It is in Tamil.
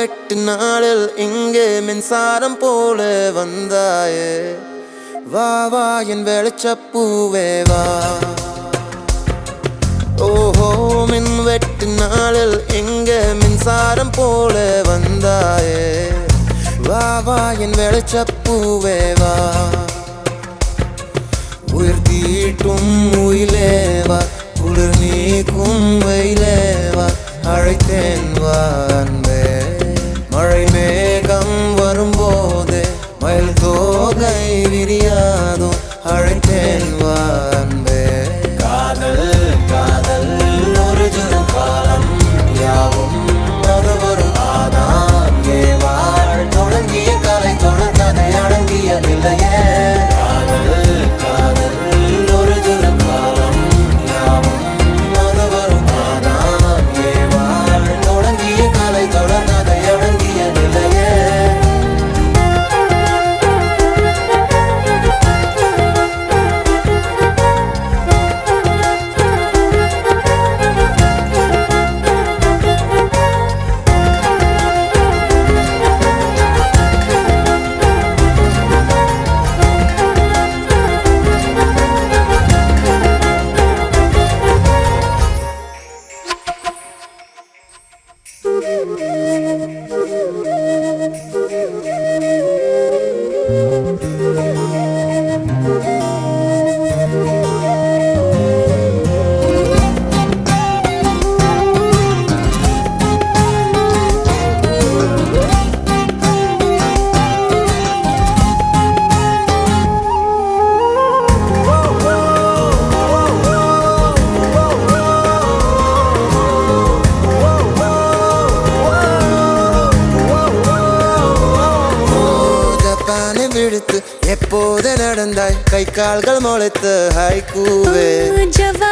வெட்டு நாளில் இங்கே மின்சாரம் போல வந்தாயே வா வா என் வெளிச்சப்பூவே வா ஓஹோ மின் வெட்டு நாளில் இங்கே மின்சாரம் போல வந்தாயே வா வா என் வெளிச்சப்பூவே வா உயிர் தீட்டும் உயிலேவா குளிர் நீக்கும் வெயிலேவா அழைத்தேன் வா அன்பே மழை மேகம் வரும்போது மயில் தோகை விரியாதோ அழைத்தேன் வா அன்பே காதல் காதல் ஒரு ஜனம் காலம் யாவும் அது ஒரு ஆதாம் ஏவாள் தொடங்கிய கலை தொடர்கதை அடங்கிய நிலையே காதல் காதல் ஒரு ஜனம் காலம் யாவும் அது ஒரு ஆதாம் ஏவாள் தொடங்கிய கலை தொடர்கதை அடங்கிய நிலையே ஜப்பானை விடுத்து எப்போது நடந்தாய் கை கால்கள் முளைத்து ஹைக்கூவே ஜவானி